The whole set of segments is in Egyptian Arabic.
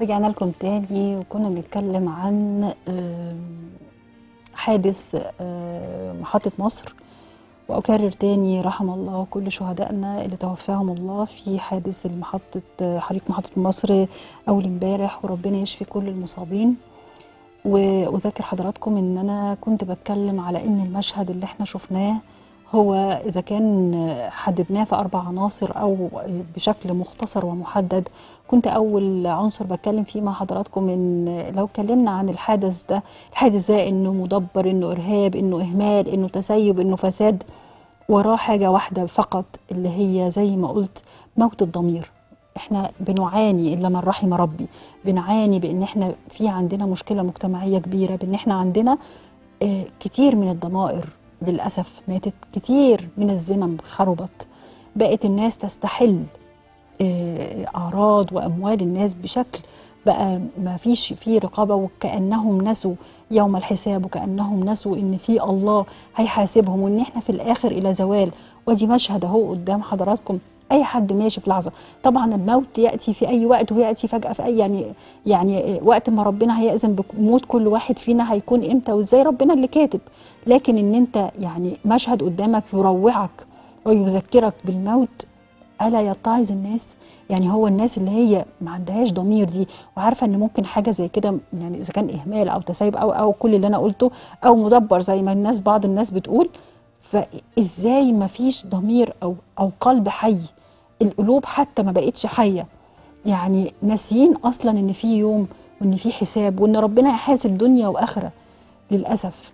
رجعنا لكم تاني وكنا بنتكلم عن آم، حادث آم، محطة مصر وأكرر تاني رحم الله كل شهدائنا اللي توفاهم الله في حادث المحطة حريق محطة مصر أول امبارح وربنا يشفي كل المصابين وأذكر حضراتكم إن أنا كنت بتكلم على إن المشهد اللي إحنا شفناه هو إذا كان حددناه في أربع عناصر أو بشكل مختصر ومحدد كنت أول عنصر بتكلم فيه مع حضراتكم إن لو اتكلمنا عن الحادث ده الحادث ده إنه مدبر إنه إرهاب إنه إهمال إنه تسيب إنه فساد وراه حاجة واحدة فقط اللي هي زي ما قلت موت الضمير احنا بنعاني الا من رحم ربي بنعاني بان احنا في عندنا مشكله مجتمعيه كبيره بان احنا عندنا آه، كتير من الضمائر للاسف ماتت كتير من الذمم خربت بقت الناس تستحل آه، اعراض واموال الناس بشكل بقى ما فيش فيه رقابه وكانهم نسوا يوم الحساب وكانهم نسوا ان في الله هيحاسبهم وان احنا في الاخر الى زوال ودي مشهد اهو قدام حضراتكم اي حد ماشي في لحظه طبعا الموت ياتي في اي وقت وياتي فجاه في اي يعني يعني وقت ما ربنا هيأذن بموت كل واحد فينا هيكون امتى وازاي ربنا اللي كاتب لكن ان انت يعني مشهد قدامك يروعك ويذكرك بالموت الا يتعظ الناس يعني هو الناس اللي هي ما عندهاش ضمير دي وعارفه ان ممكن حاجه زي كده يعني اذا كان اهمال او تسيب او او كل اللي انا قلته او مدبر زي ما الناس بعض الناس بتقول فازاي ما فيش ضمير او او قلب حي القلوب حتى ما بقتش حيه يعني ناسيين اصلا ان في يوم وان في حساب وان ربنا يحاسب دنيا واخره للاسف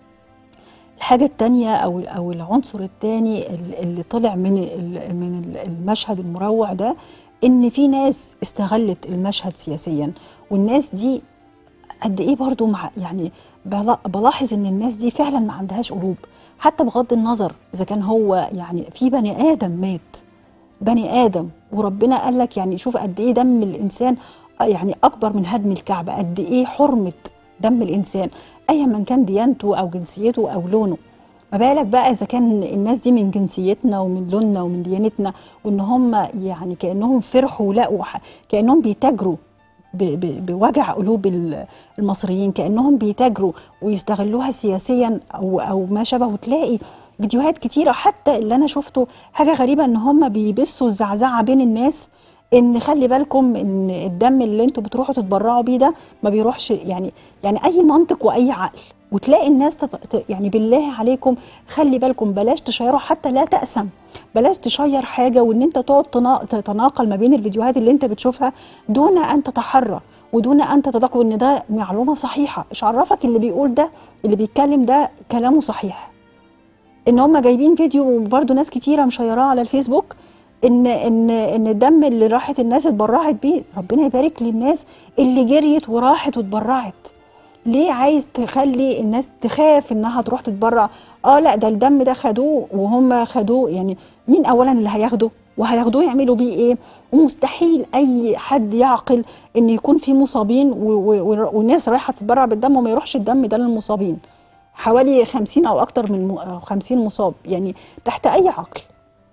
الحاجة التانية أو أو العنصر التاني اللي طلع من ال- من المشهد المروع ده إن في ناس استغلت المشهد سياسيا والناس دي قد إيه برضو مع يعني بلا- بلاحظ إن الناس دي فعلا ما عندهاش قلوب حتى بغض النظر إذا كان هو يعني في بني آدم مات بني آدم وربنا قال لك يعني شوف قد إيه دم الإنسان يعني أكبر من هدم الكعبة قد إيه حرمة دم الإنسان أيا من كان ديانته أو جنسيته أو لونه ما بالك بقى إذا كان الناس دي من جنسيتنا ومن لوننا ومن ديانتنا وإن هم يعني كأنهم فرحوا ولقوا ح- كأنهم بيتاجروا ب- ب- بوجع قلوب ال- المصريين كأنهم بيتاجروا ويستغلوها سياسيا أو أو ما شابه وتلاقي فيديوهات كتيرة حتى اللي أنا شفته حاجة غريبة إن هم بيبثوا الزعزعة بين الناس ان خلي بالكم ان الدم اللي انتوا بتروحوا تتبرعوا بيه ده ما بيروحش يعني يعني اي منطق واي عقل وتلاقي الناس تت... ت- يعني بالله عليكم خلي بالكم بلاش تشيروا حتى لا تأسم بلاش تشير حاجة وان انت تقعد تنا... تتناقل ما بين الفيديوهات اللي انت بتشوفها دون ان تتحرى ودون ان تتذكر ان ده معلومة صحيحة ايش عرفك اللي بيقول ده اللي بيتكلم ده كلامه صحيح ان هم جايبين فيديو وبرده ناس كتيره مشيراه على الفيسبوك ان ان ان الدم اللي راحت الناس اتبرعت بيه ربنا يبارك للناس اللي جريت وراحت واتبرعت ليه عايز تخلي الناس تخاف انها تروح تتبرع اه لا ده الدم ده خدوه وهم خدوه يعني مين اولا اللي هياخده وهياخدوه يعملوا بيه ايه ومستحيل اي حد يعقل ان يكون في مصابين و- و- و- والناس رايحه تتبرع بالدم وما يروحش الدم ده للمصابين حوالي 50 او اكتر من م- أو 50 مصاب يعني تحت اي عقل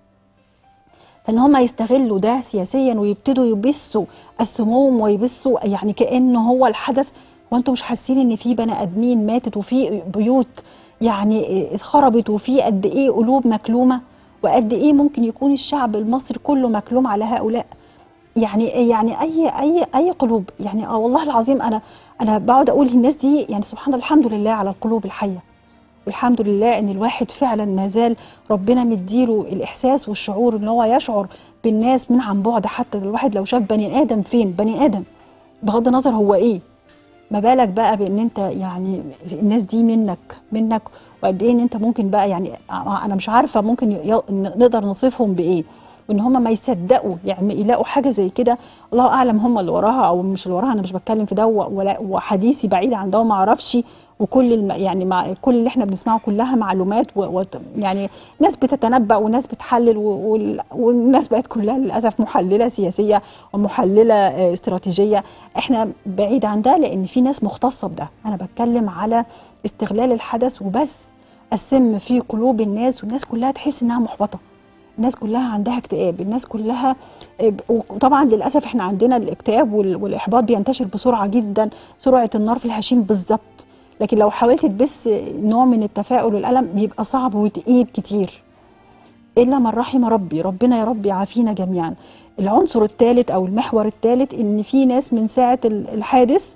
فان هم يستغلوا ده سياسيا ويبتدوا يبثوا السموم ويبثوا يعني كانه هو الحدث وانتم مش حاسين ان في بني ادمين ماتت وفي بيوت يعني اتخربت وفي قد ايه قلوب مكلومه وقد ايه ممكن يكون الشعب المصري كله مكلوم على هؤلاء يعني يعني اي اي اي قلوب يعني اه والله العظيم انا انا بقعد اقول الناس دي يعني سبحان الله الحمد لله على القلوب الحيه والحمد لله ان الواحد فعلا ما زال ربنا مديله الاحساس والشعور ان هو يشعر بالناس من عن بعد حتى الواحد لو شاف بني ادم فين بني ادم بغض النظر هو ايه ما بالك بقى بان انت يعني الناس دي منك منك وقد ايه ان انت ممكن بقى يعني انا مش عارفه ممكن ي- نقدر نصفهم بايه وان هم ما يصدقوا يعني يلاقوا حاجه زي كده الله اعلم هم اللي وراها او مش اللي وراها انا مش بتكلم في ده ولا وحديثي بعيد عن ده وما اعرفش وكل الم يعني مع كل اللي احنا بنسمعه كلها معلومات و و يعني ناس بتتنبأ وناس بتحلل و وال- والناس بقت كلها للاسف محلله سياسيه ومحلله آه، استراتيجيه احنا بعيد عن ده لان في ناس مختصه بده انا بتكلم على استغلال الحدث وبس السم في قلوب الناس والناس كلها تحس انها محبطه الناس كلها عندها اكتئاب الناس كلها وطبعا للاسف احنا عندنا الاكتئاب وال- والاحباط بينتشر بسرعه جدا سرعه النار في الهشيم بالظبط لكن لو حاولت تبث نوع من التفاؤل والالم بيبقى صعب وتقيل كتير الا من رحم ربي ربنا يا رب يعافينا جميعا العنصر الثالث او المحور الثالث ان في ناس من ساعه ال- الحادث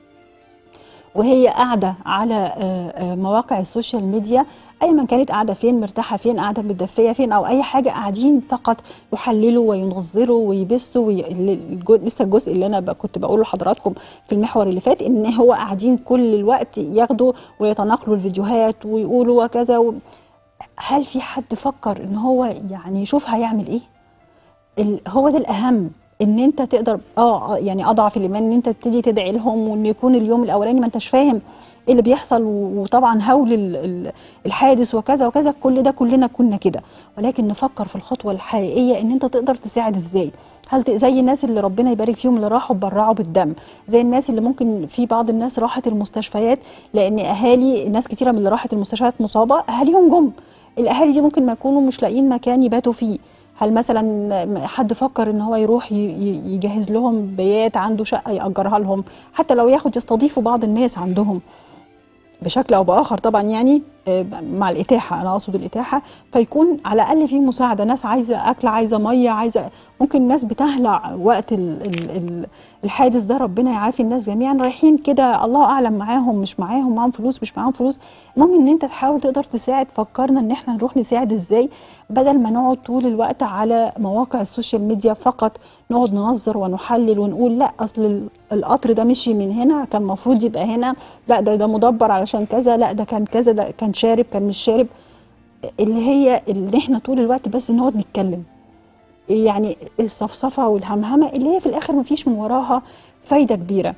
وهي قاعده على آه، آه، مواقع السوشيال ميديا ايا كانت قاعده فين مرتاحه فين قاعده متدفيه فين او اي حاجه قاعدين فقط يحللوا وينظروا ويبثوا وي... الجو- لسه الجزء اللي انا ب- كنت بقوله لحضراتكم في المحور اللي فات ان هو قاعدين كل الوقت ياخدوا ويتناقلوا الفيديوهات ويقولوا وكذا و... هل في حد فكر ان هو يعني يشوف هيعمل ايه ال- هو ده الاهم ان انت تقدر اه آه، يعني اضعف الايمان ان انت تبتدي تدعي لهم وان يكون اليوم الاولاني ما انتش فاهم ايه اللي بيحصل و- وطبعا هول ال- ال- الحادث وكذا وكذا كل ده كلنا كنا كده ولكن نفكر في الخطوه الحقيقيه ان انت تقدر تساعد ازاي هل ت- زي الناس اللي ربنا يبارك فيهم اللي راحوا اتبرعوا بالدم زي الناس اللي ممكن في بعض الناس راحت المستشفيات لان اهالي ناس كتيره من اللي راحت المستشفيات مصابه اهاليهم جم الاهالي دي ممكن ما يكونوا مش لاقيين مكان يباتوا فيه هل مثلا حد فكر ان هو يروح ي- ي- يجهز لهم بيات عنده شقه ياجرها لهم حتى لو ياخد يستضيفوا بعض الناس عندهم بشكل او باخر طبعا يعني آه، مع الاتاحه انا اقصد الاتاحه فيكون على الاقل في مساعده ناس عايزه اكل عايزه ميه عايزه ممكن ناس بتهلع وقت ال ال ال الحادث ده ربنا يعافي الناس جميعا رايحين كده الله اعلم معاهم مش معاهم معاهم فلوس مش معاهم فلوس المهم ان انت تحاول تقدر تساعد فكرنا ان احنا نروح نساعد ازاي بدل ما نقعد طول الوقت على مواقع السوشيال ميديا فقط نقعد ننظر ونحلل ونقول لا اصل ال- القطر ده مشي من هنا كان المفروض يبقى هنا لا ده ده مدبر علشان كذا لا ده كان كذا ده كان شارب كان مش شارب اللي هي اللي احنا طول الوقت بس نقعد نتكلم يعني الصفصفه والهمهمه اللي هي في الاخر مفيش من وراها فايده كبيره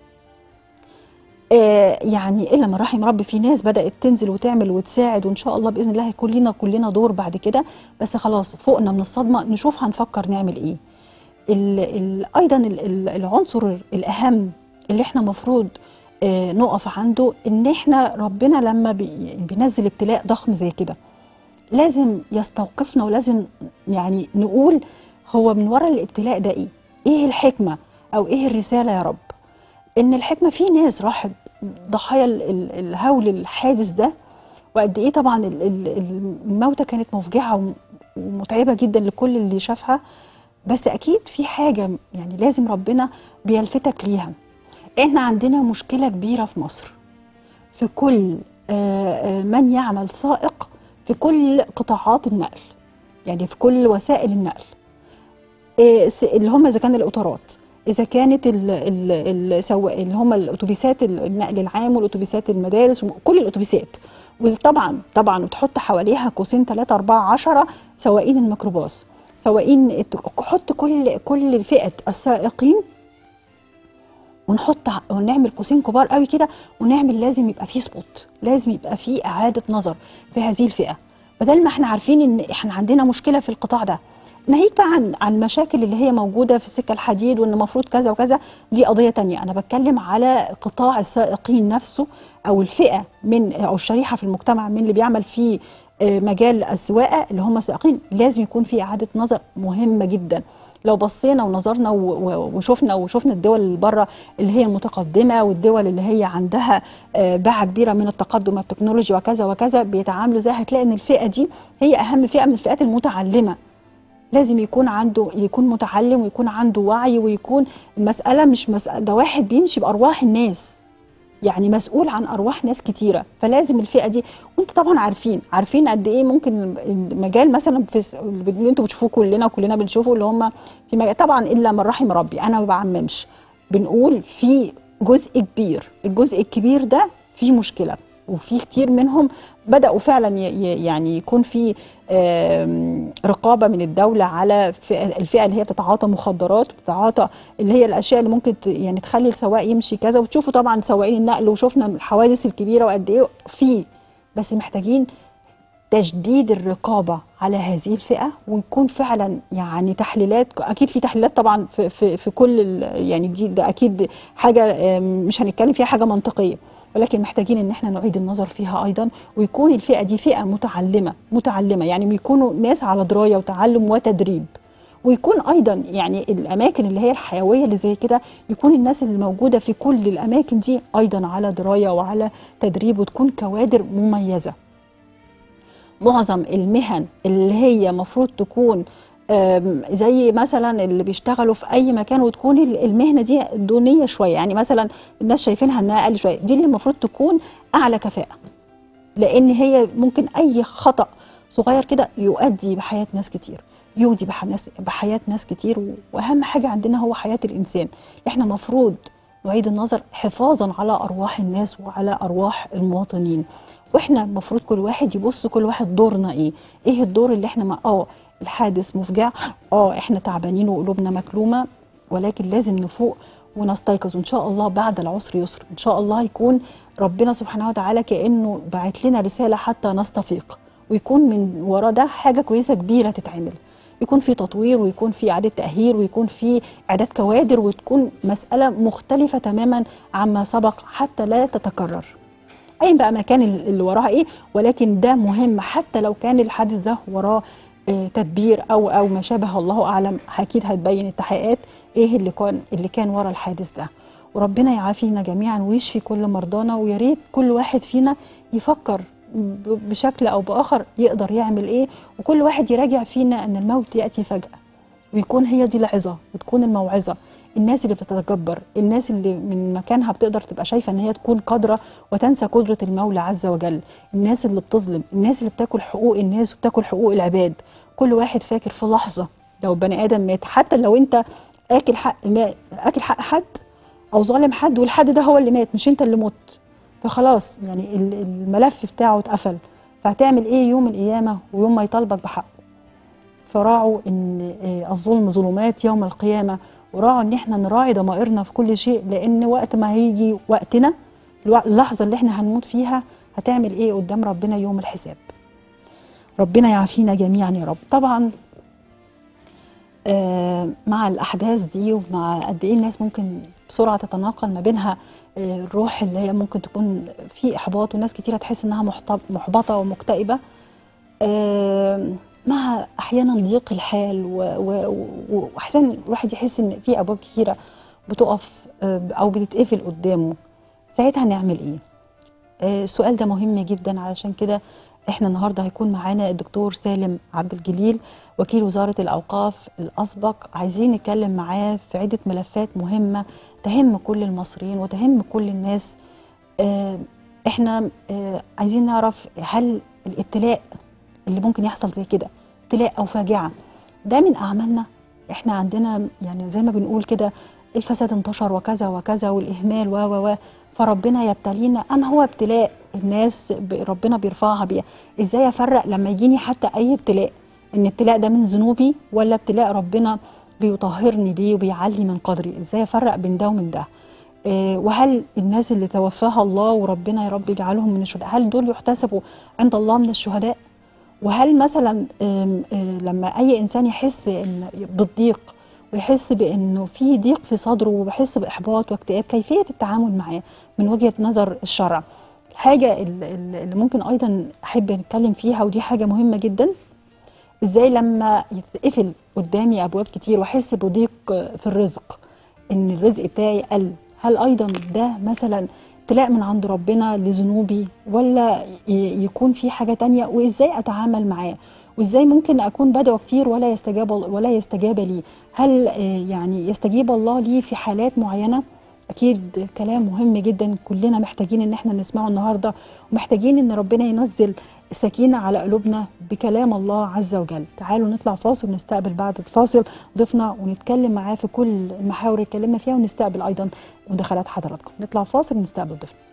آه، يعني الا من رحم ربي في ناس بدات تنزل وتعمل وتساعد وان شاء الله باذن الله هيكون لنا كلنا دور بعد كده بس خلاص فوقنا من الصدمه نشوف هنفكر نعمل ايه ال ال ايضا ال ال العنصر الاهم اللي احنا مفروض آه، نقف عنده ان احنا ربنا لما بي- بينزل ابتلاء ضخم زي كده لازم يستوقفنا ولازم يعني نقول هو من وراء الابتلاء ده ايه ايه الحكمه او ايه الرساله يا رب ان الحكمه في ناس راحت ضحايا ال- ال- الهول الحادث ده وقد ايه طبعا ال- ال- الموتة كانت مفجعه وم- ومتعبه جدا لكل اللي شافها بس اكيد في حاجه يعني لازم ربنا بيلفتك ليها احنا عندنا مشكله كبيره في مصر في كل آه، آه، من يعمل سائق في كل قطاعات النقل يعني في كل وسائل النقل إيه، س- اللي هم اذا كان القطارات اذا كانت ال- ال- السواق اللي هم الاتوبيسات ال- النقل العام والاتوبيسات المدارس وكل الاتوبيسات وطبعا طبعا وتحط حواليها قوسين 3 4 10 سواقين الميكروباص سواقين الت- حط كل كل فئه السائقين ونحط ع- ونعمل قوسين كبار قوي كده ونعمل لازم يبقى فيه سبوت لازم يبقى فيه اعاده نظر في هذه الفئه بدل ما احنا عارفين ان احنا عندنا مشكله في القطاع ده ناهيك بقى عن عن المشاكل اللي هي موجوده في السكه الحديد وان المفروض كذا وكذا دي قضيه تانية انا بتكلم على قطاع السائقين نفسه او الفئه من او الشريحه في المجتمع من اللي بيعمل في آه، مجال السواقه اللي هم السائقين لازم يكون في اعاده نظر مهمه جدا لو بصينا ونظرنا و- و- وشفنا وشفنا الدول اللي بره اللي هي المتقدمه والدول اللي هي عندها آه، باعه كبيره من التقدم التكنولوجي وكذا وكذا بيتعاملوا ازاي هتلاقي ان الفئه دي هي اهم فئه من الفئات المتعلمه لازم يكون عنده يكون متعلم ويكون عنده وعي ويكون المساله مش مساله ده واحد بيمشي بارواح الناس يعني مسؤول عن ارواح ناس كتيره فلازم الفئه دي وانت طبعا عارفين عارفين قد ايه ممكن المجال مثلا في الس- اللي انتوا بتشوفوه كلنا وكلنا بنشوفه اللي هم في مجال طبعا الا من رحم ربي انا ما بعممش بنقول في جزء كبير الجزء الكبير ده فيه مشكله وفي كتير منهم بداوا فعلا ي- ي- يعني يكون في آم، رقابه من الدوله على فئة- الفئه اللي هي بتتعاطى مخدرات وبتتعاطى اللي هي الاشياء اللي ممكن ت- يعني تخلي السواق يمشي كذا وتشوفوا طبعا سواقين النقل وشفنا الحوادث الكبيره وقد ايه في بس محتاجين تشديد الرقابه على هذه الفئه ويكون فعلا يعني تحليلات اكيد في تحليلات طبعا في في, في كل ال- يعني دي ده اكيد حاجه آم، مش هنتكلم فيها حاجه منطقيه ولكن محتاجين ان احنا نعيد النظر فيها ايضا ويكون الفئه دي فئه متعلمه متعلمه يعني يكونوا ناس على درايه وتعلم وتدريب ويكون ايضا يعني الاماكن اللي هي الحيويه اللي زي كده يكون الناس اللي موجوده في كل الاماكن دي ايضا على درايه وعلى تدريب وتكون كوادر مميزه معظم المهن اللي هي مفروض تكون آم، زي مثلا اللي بيشتغلوا في اي مكان وتكون ال- المهنه دي دونيه شويه يعني مثلا الناس شايفينها انها اقل شويه دي اللي المفروض تكون اعلى كفاءه لان هي ممكن اي خطا صغير كده يؤدي بحياه ناس كتير يودي بح- ناس- بحياه ناس كتير و- واهم حاجه عندنا هو حياه الانسان احنا مفروض نعيد النظر حفاظا على ارواح الناس وعلى ارواح المواطنين واحنا المفروض كل واحد يبص كل واحد دورنا ايه ايه الدور اللي احنا ما اه الحادث مفجع اه احنا تعبانين وقلوبنا مكلومه ولكن لازم نفوق ونستيقظ وان شاء الله بعد العسر يسر ان شاء الله يكون ربنا سبحانه وتعالى كانه باعت لنا رساله حتى نستفيق ويكون من ورا ده حاجه كويسه كبيره تتعمل يكون في تطوير ويكون في اعاده تاهيل ويكون في اعداد كوادر وتكون مساله مختلفه تماما عما سبق حتى لا تتكرر ايا بقى مكان اللي وراها ايه ولكن ده مهم حتى لو كان الحادث ده وراه آه، تدبير او او ما شابه الله اعلم اكيد هتبين التحقيقات ايه اللي كان اللي كان ورا الحادث ده وربنا يعافينا جميعا ويشفي كل مرضانا ويا ريت كل واحد فينا يفكر ب- بشكل او باخر يقدر يعمل ايه وكل واحد يراجع فينا ان الموت ياتي فجاه ويكون هي دي العظه وتكون الموعظه الناس اللي بتتجبر الناس اللي من مكانها بتقدر تبقى شايفه ان هي تكون قادره وتنسى قدره المولى عز وجل الناس اللي بتظلم الناس اللي بتاكل حقوق الناس وبتاكل حقوق العباد كل واحد فاكر في لحظه لو بني ادم مات حتى لو انت اكل حق ما اكل حق حد او ظالم حد والحد ده هو اللي مات مش انت اللي مت فخلاص يعني ال- الملف بتاعه اتقفل فهتعمل ايه يوم القيامه ويوم ما يطالبك بحقه فراعوا ان آه، الظلم ظلمات يوم القيامه وراعوا ان احنا نراعي ضمائرنا في كل شيء لان وقت ما هيجي وقتنا الوق- اللحظه اللي احنا هنموت فيها هتعمل ايه قدام ربنا يوم الحساب ربنا يعافينا جميعا يا رب طبعا آه، مع الاحداث دي ومع قد ايه الناس ممكن بسرعه تتناقل ما بينها آه، الروح اللي هي ممكن تكون في احباط وناس كتيره تحس انها محتب- محبطه ومكتئبه آه، مع احيانا ضيق الحال و- و- و- واحيانا الواحد يحس ان في ابواب كتيره بتقف آه، او بتتقفل قدامه ساعتها نعمل ايه آه، السؤال ده مهم جدا علشان كده احنا النهارده هيكون معانا الدكتور سالم عبد الجليل وكيل وزاره الاوقاف الاسبق عايزين نتكلم معاه في عده ملفات مهمه تهم كل المصريين وتهم كل الناس آه، احنا آه، عايزين نعرف هل الابتلاء اللي ممكن يحصل زي كده ابتلاء او فاجعه ده من اعمالنا احنا عندنا يعني زي ما بنقول كده الفساد انتشر وكذا وكذا والاهمال و و و فربنا يبتلينا ام هو ابتلاء الناس ب- ربنا بيرفعها بيها ازاي افرق لما يجيني حتى اي ابتلاء ان ابتلاء ده من ذنوبي ولا ابتلاء ربنا بيطهرني بيه وبيعلي من قدري ازاي افرق بين ده ومن ده آه، وهل الناس اللي توفاها الله وربنا يا رب يجعلهم من الشهداء هل دول يحتسبوا عند الله من الشهداء وهل مثلا آم، آه، لما اي انسان يحس ان بالضيق ويحس بانه في ضيق في صدره وبيحس باحباط واكتئاب كيفيه التعامل معاه من وجهه نظر الشرع الحاجه ال- ال- اللي ممكن ايضا احب نتكلم فيها ودي حاجه مهمه جدا ازاي لما يتقفل قدامي ابواب كتير واحس بضيق في الرزق ان الرزق بتاعي قل هل ايضا ده مثلا ابتلاء من عند ربنا لذنوبي ولا ي- يكون في حاجه تانية وازاي اتعامل معاه وازاي ممكن اكون بدعو كتير ولا يستجاب ولا يستجاب لي هل آه، يعني يستجيب الله لي في حالات معينه اكيد كلام مهم جدا كلنا محتاجين ان احنا نسمعه النهارده ومحتاجين ان ربنا ينزل سكينه على قلوبنا بكلام الله عز وجل تعالوا نطلع فاصل ونستقبل بعد الفاصل ضيفنا ونتكلم معاه في كل المحاور اللي اتكلمنا فيها ونستقبل ايضا مداخلات حضراتكم نطلع فاصل ونستقبل ضيفنا